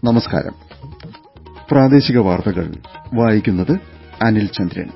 നമസ്കാരം പ്രാദേശിക വാർത്തകൾ വായിക്കുന്നത് അനിൽ ചന്ദ്രൻ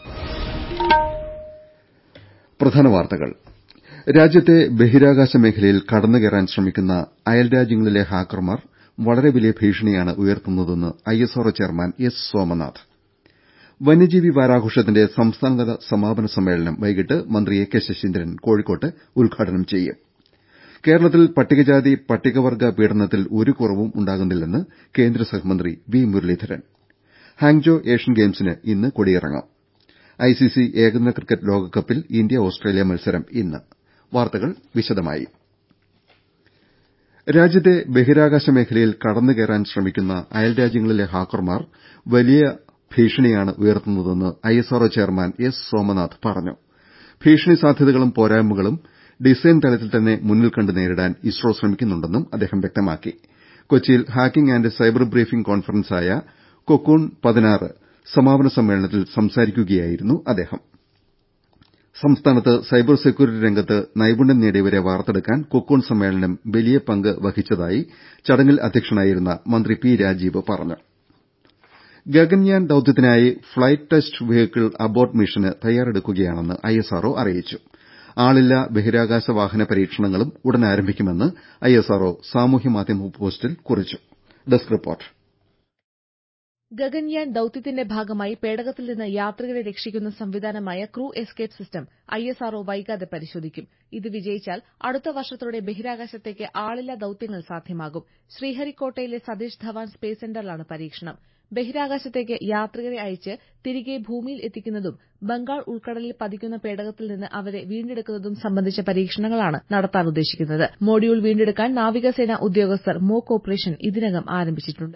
പ്രധാന വാർത്തകൾ രാജ്യത്തെ ബഹിരാകാശ മേഖലയിൽ കടന്നുകയറാൻ ശ്രമിക്കുന്ന അയൽരാജ്യങ്ങളിലെ ഹാക്കർമാർ വളരെ വലിയ ഭീഷണിയാണ് ഉയർത്തുന്നതെന്ന് ഐഎസ്ആർഒ ചെയർമാൻ എസ് സോമനാഥ് വന്യജീവി വാരാഘോഷത്തിന്റെ സംസ്ഥാനതല സമാപന സമ്മേളനം വൈകിട്ട് മന്ത്രി എ കെ ശശീന്ദ്രൻ കോഴിക്കോട്ട് ഉദ്ഘാടനം ചെയ്യും കേരളത്തിൽ പട്ടികജാതി പട്ടികവർഗ്ഗ പീഡനത്തിൽ ഒരു കുറവും ഉണ്ടാകുന്നില്ലെന്ന് കേന്ദ്ര സഹമന്ത്രി വി മുരളീധരൻ ഹാങ്ജോ ഏഷ്യൻ ഗെയിംസിന് ഇന്ന് കൊടിയിറങ്ങും ഐസിസി ഏകദിന ക്രിക്കറ്റ് ലോകകപ്പിൽ ഇന്ത്യ ഓസ്ട്രേലിയ മത്സരം ഇന്ന് വാർത്തകൾ വിശദമായി രാജ്യത്തെ ബഹിരാകാശ മേഖലയിൽ കടന്നുകയറാൻ ശ്രമിക്കുന്ന അയൽരാജ്യങ്ങളിലെ ഹാക്കർമാർ വലിയ ഭീഷണിയാണ് ഉയർത്തുന്നതെന്ന് ഐഎസ്ആർഒ ചെയർമാൻ എസ് സോമനാഥ് പറഞ്ഞു ഭീഷണി സാധ്യതകളും പോരായ്മകളും ഡിസൈൻ തലത്തിൽ തന്നെ മുന്നിൽ കണ്ട് നേരിടാൻ ഇസ്രോ ശ്രമിക്കുന്നുണ്ടെന്നും അദ്ദേഹം വ്യക്തമാക്കി കൊച്ചിയിൽ ഹാക്കിംഗ് ആന്റ് സൈബർ ബ്രീഫിംഗ് കോൺഫറൻസായ കൊക്കൂൺ പതിനാറ് സമാപന സമ്മേളനത്തിൽ സംസാരിക്കുകയായിരുന്നു അദ്ദേഹം സംസ്ഥാനത്ത് സൈബർ സെക്യൂരിറ്റി രംഗത്ത് നൈപുണ്യം നേടിയവരെ വാർത്തെടുക്കാൻ കൊക്കൂൺ സമ്മേളനം വലിയ പങ്ക് വഹിച്ചതായി ചടങ്ങിൽ അധ്യക്ഷനായിരുന്ന മന്ത്രി പി രാജീവ് പറഞ്ഞു ഗഗൻയാൻ ദൌത്യത്തിനായി ഫ്ളൈറ്റ് ടെസ്റ്റ് വെഹിക്കിൾ അബോർട്ട് മിഷന് തയ്യാറെടുക്കുകയാണെന്ന് ഐഎസ്ആർഒ അറിയിച്ചു ആളില്ലാ ബഹിരാകാശ വാഹന പരീക്ഷണങ്ങളും ഉടൻ ആരംഭിക്കുമെന്ന് ഐഎസ്ആർഒ സാമൂഹ്യമാധ്യമ പോസ്റ്റിൽ കുറിച്ചു ഡെസ്ക് റിപ്പോർട്ട് ഗഗൻയാൻ ദൌത്യത്തിന്റെ ഭാഗമായി പേടകത്തിൽ നിന്ന് യാത്രികരെ രക്ഷിക്കുന്ന സംവിധാനമായ ക്രൂ എസ്കേപ്പ് സിസ്റ്റം ഐഎസ്ആർഒ വൈകാതെ പരിശോധിക്കും ഇത് വിജയിച്ചാൽ അടുത്ത വർഷത്തോടെ ബഹിരാകാശത്തേക്ക് ആളില്ലാ ദൌത്യങ്ങൾ സാധ്യമാകും ശ്രീഹരിക്കോട്ടയിലെ സതീഷ് ധവാൻ സ്പേസ് സെന്ററിലാണ് പരീക്ഷണം ബഹിരാകാശത്തേക്ക് യാത്രികരെ അയച്ച് തിരികെ ഭൂമിയിൽ എത്തിക്കുന്നതും ബംഗാൾ ഉൾക്കടലിൽ പതിക്കുന്ന പേടകത്തിൽ നിന്ന് അവരെ വീണ്ടെടുക്കുന്നതും സംബന്ധിച്ച പരീക്ഷണങ്ങളാണ് നടത്താൻ ഉദ്ദേശിക്കുന്നത് മോഡ്യൂൾ വീണ്ടെടുക്കാൻ നാവികസേന ഉദ്യോഗസ്ഥർ മോക്ക് ഓപ്പറേഷൻ ഇതിനകം ആരംഭിച്ചിട്ടുണ്ട്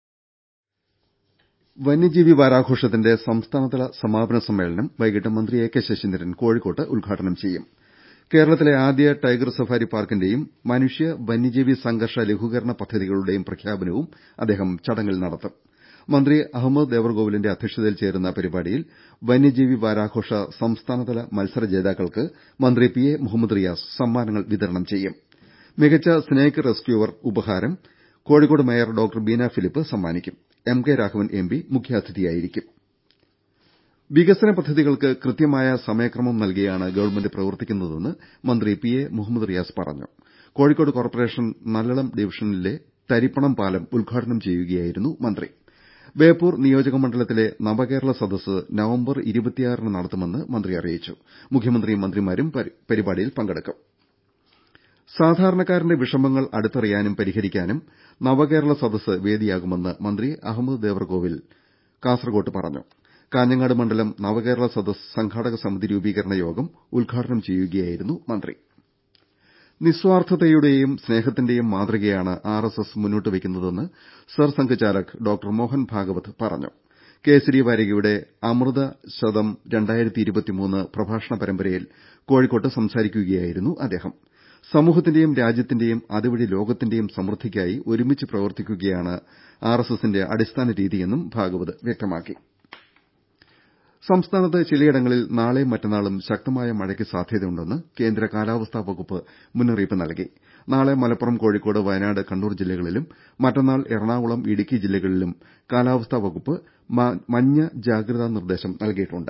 വന്യജീവി വാരാഘോഷത്തിന്റെ സംസ്ഥാനതല സമാപന സമ്മേളനം വൈകിട്ട് മന്ത്രി എ കെ ശശീന്ദ്രൻ കോഴിക്കോട്ട് ഉദ്ഘാടനം ചെയ്യും കേരളത്തിലെ ആദ്യ ടൈഗർ സഫാരി പാർക്കിന്റെയും മനുഷ്യ വന്യജീവി സംഘർഷ ലഘൂകരണ പദ്ധതികളുടെയും പ്രഖ്യാപനവും അദ്ദേഹം ചടങ്ങിൽ നടത്തും മന്ത്രി അഹമ്മദ് ദേവർകോവിലിന്റെ അധ്യക്ഷതയിൽ ചേരുന്ന പരിപാടിയിൽ വന്യജീവി വാരാഘോഷ സംസ്ഥാനതല മത്സര ജേതാക്കൾക്ക് മന്ത്രി പി എ മുഹമ്മദ് റിയാസ് സമ്മാനങ്ങൾ വിതരണം ചെയ്യും മികച്ച സ്നേക് റെസ്ക്യൂവർ ഉപഹാരം കോഴിക്കോട് മേയർ ഡോക്ടർ ബീന ഫിലിപ്പ് സമ്മാനിക്കും എം കെ രാഘവൻ എംപി മുഖ്യാതിഥിയായിരിക്കും വികസന പദ്ധതികൾക്ക് കൃത്യമായ സമയക്രമം നൽകിയാണ് ഗവൺമെന്റ് പ്രവർത്തിക്കുന്നതെന്ന് മന്ത്രി പി എ മുഹമ്മദ് റിയാസ് പറഞ്ഞു കോഴിക്കോട് കോർപ്പറേഷൻ നല്ലളം ഡിവിഷനിലെ തരിപ്പണം പാലം ഉദ്ഘാടനം ചെയ്യുകയായിരുന്നു മന്ത്രി ബേപ്പൂർ നിയോജക മണ്ഡലത്തിലെ നവകേരള സദസ്സ് നവംബർ ന് നടത്തുമെന്ന് മന്ത്രി അറിയിച്ചു മുഖ്യമന്ത്രിയും മന്ത്രിമാരും പരിപാടിയിൽ പങ്കെടുക്കും സാധാരണക്കാരന്റെ വിഷമങ്ങൾ അടുത്തറിയാനും പരിഹരിക്കാനും നവകേരള സദസ്സ് വേദിയാകുമെന്ന് മന്ത്രി അഹമ്മദ് ദേവർകോവിൽ കാസർകോട്ട് പറഞ്ഞു കാഞ്ഞങ്ങാട് മണ്ഡലം നവകേരള സദസ്സ് സംഘാടക സമിതി രൂപീകരണ യോഗം ഉദ്ഘാടനം ചെയ്യുകയായിരുന്നു മന്ത്രി നിസ്വാർത്ഥതയുടെയും സ്നേഹത്തിന്റെയും മാതൃകയാണ് ആർഎസ്എസ് മുന്നോട്ട് വയ്ക്കുന്നതെന്ന് സർസംഘ് ചാലക് ഡോക്ടർ മോഹൻ ഭാഗവത് പറഞ്ഞു കേസരി വാരികയുടെ അമൃത ശതം പ്രഭാഷണ പരമ്പരയിൽ കോഴിക്കോട്ട് സംസാരിക്കുകയായിരുന്നു അദ്ദേഹം സമൂഹത്തിന്റെയും രാജ്യത്തിന്റെയും അതുവഴി ലോകത്തിന്റെയും സമൃദ്ധിക്കായി ഒരുമിച്ച് പ്രവർത്തിക്കുകയാണ് ആർഎസ്എസിന്റെ അടിസ്ഥാന രീതിയെന്നും ഭാഗവത് വ്യക്തമാക്കി സംസ്ഥാനത്ത് ചിലയിടങ്ങളിൽ നാളെയും മറ്റന്നാളും ശക്തമായ മഴയ്ക്ക് സാധ്യതയുണ്ടെന്ന് കേന്ദ്ര കാലാവസ്ഥാ വകുപ്പ് മുന്നറിയിപ്പ് നൽകി നാളെ മലപ്പുറം കോഴിക്കോട് വയനാട് കണ്ണൂർ ജില്ലകളിലും മറ്റന്നാൾ എറണാകുളം ഇടുക്കി ജില്ലകളിലും കാലാവസ്ഥാ വകുപ്പ് മഞ്ഞ ജാഗ്രതാ നിർദ്ദേശം നൽകിയിട്ടുണ്ട്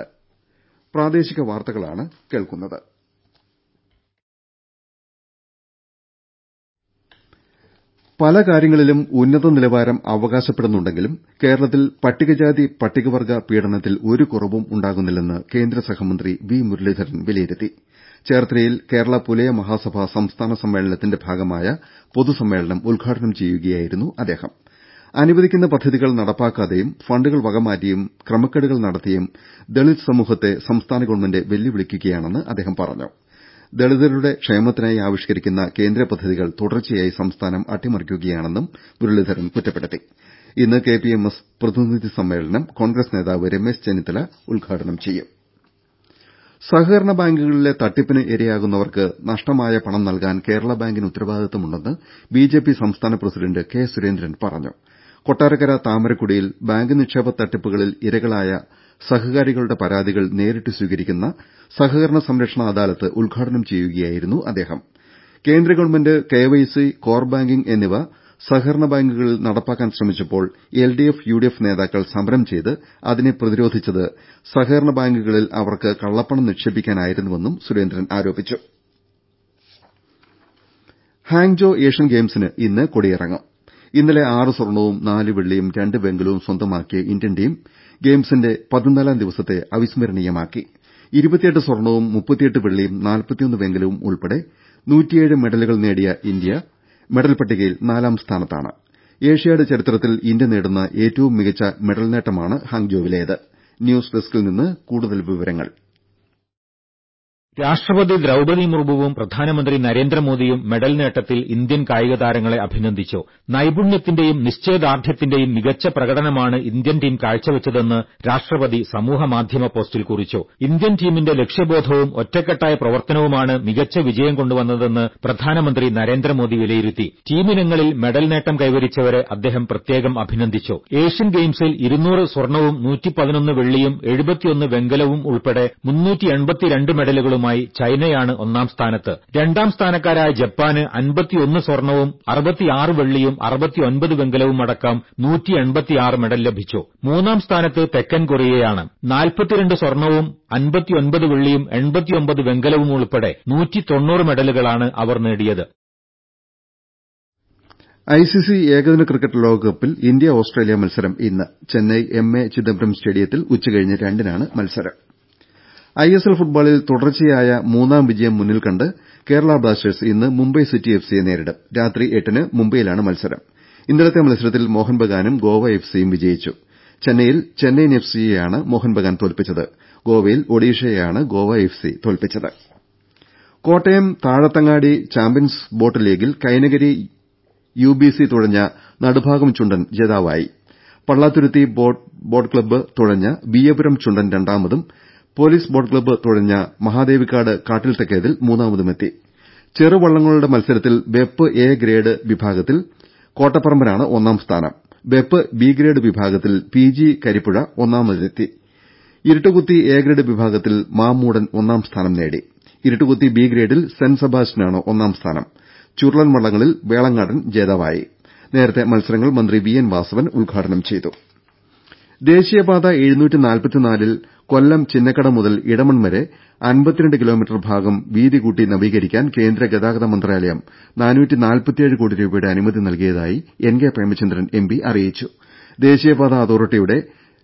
പല കാര്യങ്ങളിലും ഉന്നത നിലവാരം അവകാശപ്പെടുന്നുണ്ടെങ്കിലും കേരളത്തിൽ പട്ടികജാതി പട്ടികവർഗ്ഗ പീഡനത്തിൽ ഒരു കുറവും ഉണ്ടാകുന്നില്ലെന്ന് കേന്ദ്ര സഹമന്ത്രി വി മുരളീധരൻ വിലയിരുത്തി ചേർത്തലയിൽ കേരള പുലയ മഹാസഭ സംസ്ഥാന സമ്മേളനത്തിന്റെ ഭാഗമായ പൊതുസമ്മേളനം ഉദ്ഘാടനം ചെയ്യുകയായിരുന്നു അദ്ദേഹം അനുവദിക്കുന്ന പദ്ധതികൾ നടപ്പാക്കാതെയും ഫണ്ടുകൾ വകമാറ്റിയും ക്രമക്കേടുകൾ നടത്തിയും ദളിത് സമൂഹത്തെ സംസ്ഥാന ഗവൺമെന്റ് വെല്ലുവിളിക്കുകയാണെന്ന് അദ്ദേഹം പറഞ്ഞു ദളിതരുടെ ക്ഷേമത്തിനായി ആവിഷ്കരിക്കുന്ന കേന്ദ്ര പദ്ധതികൾ തുടർച്ചയായി സംസ്ഥാനം അട്ടിമറിക്കുകയാണെന്നും മുരളീധരൻ കുറ്റപ്പെടുത്തി ഇന്ന് കെപിഎംഎസ് പ്രതിനിധി സമ്മേളനം കോൺഗ്രസ് നേതാവ് രമേശ് ചെന്നിത്തല ഉദ്ഘാടനം ചെയ്യും സഹകരണ ബാങ്കുകളിലെ തട്ടിപ്പിന് ഇരയാകുന്നവർക്ക് നഷ്ടമായ പണം നൽകാൻ കേരള ബാങ്കിന് ഉത്തരവാദിത്തമുണ്ടെന്ന് ബിജെപി സംസ്ഥാന പ്രസിഡന്റ് കെ സുരേന്ദ്രൻ പറഞ്ഞു കൊട്ടാരക്കര താമരക്കുടിയിൽ ബാങ്ക് നിക്ഷേപ തട്ടിപ്പുകളിൽ ഇരകളായ സഹകാരികളുടെ പരാതികൾ നേരിട്ട് സ്വീകരിക്കുന്ന സഹകരണ സംരക്ഷണ അദാലത്ത് ഉദ്ഘാടനം ചെയ്യുകയായിരുന്നു അദ്ദേഹം കേന്ദ്ര ഗവൺമെന്റ് കെവൈസി കോർ ബാങ്കിംഗ് എന്നിവ സഹകരണ ബാങ്കുകളിൽ നടപ്പാക്കാൻ ശ്രമിച്ചപ്പോൾ എൽഡിഎഫ് യുഡിഎഫ് നേതാക്കൾ സമരം ചെയ്ത് അതിനെ പ്രതിരോധിച്ചത് സഹകരണ ബാങ്കുകളിൽ അവർക്ക് കള്ളപ്പണം നിക്ഷേപിക്കാനായിരുന്നുവെന്നും സുരേന്ദ്രൻ ആരോപിച്ചു ഹാങ്ജോ ഏഷ്യൻ ഗെയിംസിന് ഇന്ന് കൊടിയിറങ്ങും ഇന്നലെ ആറ് സ്വർണവും നാല് വെള്ളിയും രണ്ട് വെങ്കലവും സ്വന്തമാക്കിയ ഇന്ത്യൻ ടീം ഗെയിംസിന്റെ പതിനാലാം ദിവസത്തെ അവിസ്മരണീയമാക്കി ഇരുപത്തിയെട്ട് സ്വർണവും മുപ്പത്തിയെട്ട് വെള്ളിയും നാൽപ്പത്തിയൊന്ന് വെങ്കലവും ഉൾപ്പെടെ നൂറ്റിയേഴ് മെഡലുകൾ നേടിയ ഇന്ത്യ മെഡൽ പട്ടികയിൽ നാലാം സ്ഥാനത്താണ് ഏഷ്യാഡ് ചരിത്രത്തിൽ ഇന്ത്യ നേടുന്ന ഏറ്റവും മികച്ച മെഡൽ നേട്ടമാണ് ഹാങ്ജോവിലേത് ന്യൂസ് ഡെസ്കിൽ നിന്ന് കൂടുതൽ വിവരങ്ങൾ രാഷ്ട്രപതി ദ്രൌപതി മുർമുവും പ്രധാനമന്ത്രി നരേന്ദ്രമോദിയും മെഡൽ നേട്ടത്തിൽ ഇന്ത്യൻ കായിക താരങ്ങളെ അഭിനന്ദിച്ചു നൈപുണ്യത്തിന്റെയും നിശ്ചയദാർഢ്യത്തിന്റെയും മികച്ച പ്രകടനമാണ് ഇന്ത്യൻ ടീം കാഴ്ചവെച്ചതെന്ന് രാഷ്ട്രപതി സമൂഹമാധ്യമ പോസ്റ്റിൽ കുറിച്ചു ഇന്ത്യൻ ടീമിന്റെ ലക്ഷ്യബോധവും ഒറ്റക്കെട്ടായ പ്രവർത്തനവുമാണ് മികച്ച വിജയം കൊണ്ടുവന്നതെന്ന് പ്രധാനമന്ത്രി നരേന്ദ്രമോദി വിലയിരുത്തി ടീമിനങ്ങളിൽ മെഡൽ നേട്ടം കൈവരിച്ചവരെ അദ്ദേഹം പ്രത്യേകം അഭിനന്ദിച്ചു ഏഷ്യൻ ഗെയിംസിൽ ഇരുന്നൂറ് സ്വർണവും നൂറ്റിപ്പതിനൊന്ന് വെള്ളിയും എഴുപത്തിയൊന്ന് വെങ്കലവും ഉൾപ്പെടെ മുന്നൂറ്റി മെഡലുകളുമായി ചൈനയാണ് ഒന്നാം സ്ഥാനത്ത് രണ്ടാം സ്ഥാനക്കാരായ ജപ്പാന് അൻപത്തിയൊന്ന് സ്വർണവും അറുപത്തിയാറ് വെള്ളിയും അറുപത്തിയൊൻപത് വെങ്കലവും അടക്കം നൂറ്റിയെൺപത്തിയാറ് മെഡൽ ലഭിച്ചു മൂന്നാം സ്ഥാനത്ത് തെക്കൻ കൊറിയയാണ് നാൽപ്പത്തിരണ്ട് സ്വർണവും അൻപത്തിയൊൻപത് വെള്ളിയും എൺപത്തിയൊമ്പത് വെങ്കലവും ഉൾപ്പെടെ നൂറ്റിത്തൊണ്ണൂറ് മെഡലുകളാണ് അവർ നേടിയത് ഐസിസി ഏകദിന ക്രിക്കറ്റ് ലോകകപ്പിൽ ഇന്ത്യ ഓസ്ട്രേലിയ മത്സരം ഇന്ന് ചെന്നൈ എം എ ചിദംബരം സ്റ്റേഡിയത്തിൽ ഉച്ചകഴിഞ്ഞ് രണ്ടിനാണ് മത്സരം ഐഎസ്എൽ ഫുട്ബോളിൽ തുടർച്ചയായ മൂന്നാം വിജയം മുന്നിൽ കണ്ട് കേരള ബ്ലാസ്റ്റേഴ്സ് ഇന്ന് മുംബൈ സിറ്റി എഫ്സിയെ നേരിടും രാത്രി എട്ടിന് മുംബൈയിലാണ് മത്സരം ഇന്നലത്തെ മത്സരത്തിൽ മോഹൻ ബഗാനും ഗോവ എഫ്സിയും വിജയിച്ചു ചെന്നൈയിൽ ചെന്നൈയിൻ എഫ്സിയെയാണ് മോഹൻ ബഗാൻ തോൽപ്പിച്ചത് ഗോവയിൽ ഒഡീഷയെയാണ് ഗോവ എഫ്സി തോൽപ്പിച്ചത് കോട്ടയം താഴത്തങ്ങാടി ചാമ്പ്യൻസ് ബോട്ട് ലീഗിൽ കൈനകരി യുബിസി തുഴഞ്ഞ നടുഭാഗം ചുണ്ടൻ ജേതാവായി പള്ളാത്തുരുത്തി ബോട്ട് ക്ലബ്ബ് തുഴഞ്ഞ ബിയ്യപുരം ചുണ്ടൻ രണ്ടാമതും പോലീസ് ബോട്ട് ക്ലബ്ബ് തുഴഞ്ഞ മഹാദേവിക്കാട് കാട്ടിൽ തെക്കേതിൽ മൂന്നാമതുമെത്തി ചെറുവള്ളങ്ങളുടെ മത്സരത്തിൽ വെപ്പ് എ ഗ്രേഡ് വിഭാഗത്തിൽ കോട്ടപ്പറമ്പനാണ് ഒന്നാം സ്ഥാനം വെപ്പ് ബി ഗ്രേഡ് വിഭാഗത്തിൽ പി ജി കരിപ്പുഴ ഒന്നാമതെത്തി ഇരുട്ടുകുത്തി എ ഗ്രേഡ് വിഭാഗത്തിൽ മാമ്മൂടൻ ഒന്നാം സ്ഥാനം നേടി ഇരുട്ടുകുത്തി ബി ഗ്രേഡിൽ സെന്റ് സെബാസ്റ്റ്യനാണ് ഒന്നാം സ്ഥാനം ചുരുളൻ വള്ളങ്ങളിൽ വേളങ്ങാടൻ ജേതാവായി നേരത്തെ മത്സരങ്ങൾ മന്ത്രി വി എൻ വാസവൻ ഉദ്ഘാടനം ചെയ്തു ദേശീയപാത ൽ കൊല്ലം ചിന്നക്കട മുതൽ ഇടമൺ വരെ അൻപത്തിരണ്ട് കിലോമീറ്റർ ഭാഗം വീതി കൂട്ടി നവീകരിക്കാൻ കേന്ദ്ര ഗതാഗത മന്ത്രാലയം കോടി രൂപയുടെ അനുമതി നൽകിയതായി എൻ കെ പ്രേമചന്ദ്രൻ എംപി അറിയിച്ചു ദേശീയപാത അതോറിറ്റിയുടെ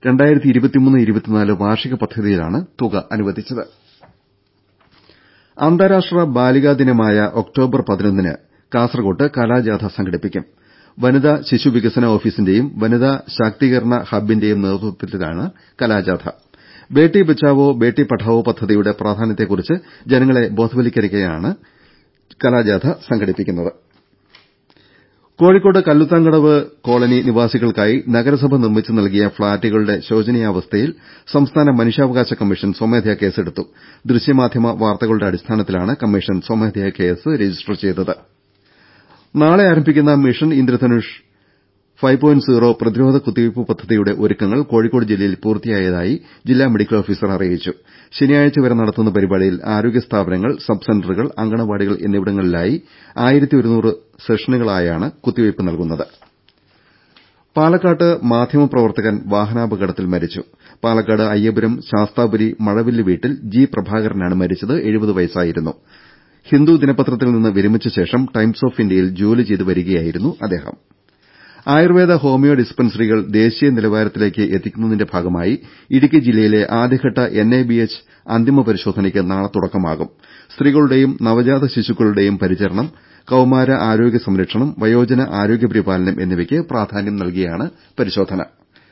വാർഷിക പദ്ധതിയിലാണ് തുക അനുവദിച്ചത് അന്താരാഷ്ട്ര ബാലികാ ദിനമായ ഒക്ടോബർ പതിനൊന്നിന് കാസർകോട്ട് കലാജാഥ സംഘടിപ്പിക്കും വനിതാ ശിശു വികസന ഓഫീസിന്റെയും വനിതാ ശാക്തീകരണ ഹബ്ബിന്റെയും നേതൃത്വത്തിലാണ് കലാജാഥ ബേട്ടി ബച്ചാവോ ബേട്ടി പഠാവോ പദ്ധതിയുടെ പ്രാധാന്യത്തെക്കുറിച്ച് ജനങ്ങളെ ബോധവൽക്കരിക്കാനാണ് കലാജാഥ സംഘടിപ്പിക്കുന്നത് കോഴിക്കോട് കല്ലുത്താങ്കടവ് കോളനി നിവാസികൾക്കായി നഗരസഭ നിർമ്മിച്ചു നൽകിയ ഫ്ളാറ്റുകളുടെ ശോചനീയാവസ്ഥയിൽ സംസ്ഥാന മനുഷ്യാവകാശ കമ്മീഷൻ സ്വമേധയാ കേസെടുത്തു ദൃശ്യമാധ്യമ വാർത്തകളുടെ അടിസ്ഥാനത്തിലാണ് കമ്മീഷൻ സ്വമേധയാ കേസ് രജിസ്റ്റർ ചെയ്തത് നാളെ ആരംഭിക്കുന്ന mission Indradhanush five point zero പ്രതിരോധ കുത്തിവയ്പ് പദ്ധതിയുടെ ഒരുക്കങ്ങൾ കോഴിക്കോട് ജില്ലയിൽ പൂർത്തിയായതായി ജില്ലാ മെഡിക്കൽ ഓഫീസർ അറിയിച്ചു ശനിയാഴ്ച വരെ നടത്തുന്ന പരിപാടിയിൽ ആരോഗ്യ സ്ഥാപനങ്ങൾ സബ് സെന്ററുകൾ അങ്കണവാടികൾ എന്നിവിടങ്ങളിലായി സെഷനുകളായാണ് കുത്തിവയ്പ് നൽകുന്നത് പാലക്കാട്ട് മാധ്യമപ്രവർത്തകൻ വാഹനാപകടത്തിൽ മരിച്ചു പാലക്കാട് അയ്യപുരം ശാസ്താപുരി മഴവില്ല് വീട്ടിൽ ജി പ്രഭാകരനാണ് മരിച്ചത് എഴുപത് വയസ്സായിരുന്നു ഹിന്ദു ദിനപത്രത്തിൽ നിന്ന് വിരമിച്ച ശേഷം ടൈംസ് ഓഫ് ഇന്ത്യയിൽ ജോലി ചെയ്തു വരികയായിരുന്നു അദ്ദേഹം ആയുർവേദ ഹോമിയോ ഡിസ്പെൻസറികൾ ദേശീയ നിലവാരത്തിലേക്ക് എത്തിക്കുന്നതിന്റെ ഭാഗമായി ഇടുക്കി ജില്ലയിലെ ആദ്യഘട്ട എൻ എ ബി എച്ച് അന്തിമ പരിശോധനയ്ക്ക് നാളെ തുടക്കമാകും സ്ത്രീകളുടെയും നവജാത ശിശുക്കളുടെയും പരിചരണം കൌമാര ആരോഗ്യ സംരക്ഷണം വയോജന ആരോഗ്യ പരിപാലനം എന്നിവയ്ക്ക് പ്രാധാന്യം നൽകിയാണ് പരിശോധന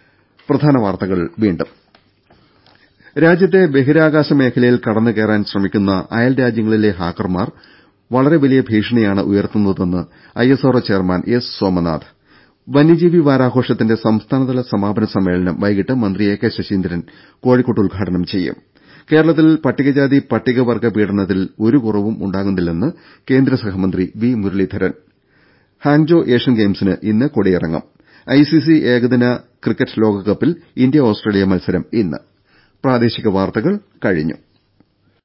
രാജ്യത്തെ ബഹിരാകാശ മേഖലയിൽ കടന്നുകയറാൻ ശ്രമിക്കുന്ന അയൽ രാജ്യങ്ങളിലെ ഹാക്കർമാർ വളരെ വലിയ ഭീഷണിയാണ് ഉയർത്തുന്നതെന്ന് ഐഎസ്ആർഒ ചെയർമാൻ എസ് സോമനാഥ് വന്യജീവി വാരാഘോഷത്തിന്റെ സംസ്ഥാനതല സമാപന സമ്മേളനം വൈകിട്ട് മന്ത്രി എ കെ ശശീന്ദ്രൻ കോഴിക്കോട്ട് ഉദ്ഘാടനം ചെയ്യും കേരളത്തിൽ പട്ടികജാതി പട്ടികവർഗ്ഗ പീഡനത്തിൽ ഒരു കുറവും ഉണ്ടാകുന്നില്ലെന്ന് കേന്ദ്ര സഹമന്ത്രി വി മുരളീധരൻ ഹാങ്ജോ ഏഷ്യൻ ഗെയിംസിന് ഇന്ന് കൊടിയിറങ്ങും ഐസിസി ഏകദിന ക്രിക്കറ്റ് ലോകകപ്പിൽ ഇന്ത്യ ഓസ്ട്രേലിയ മത്സരം ഇന്ന്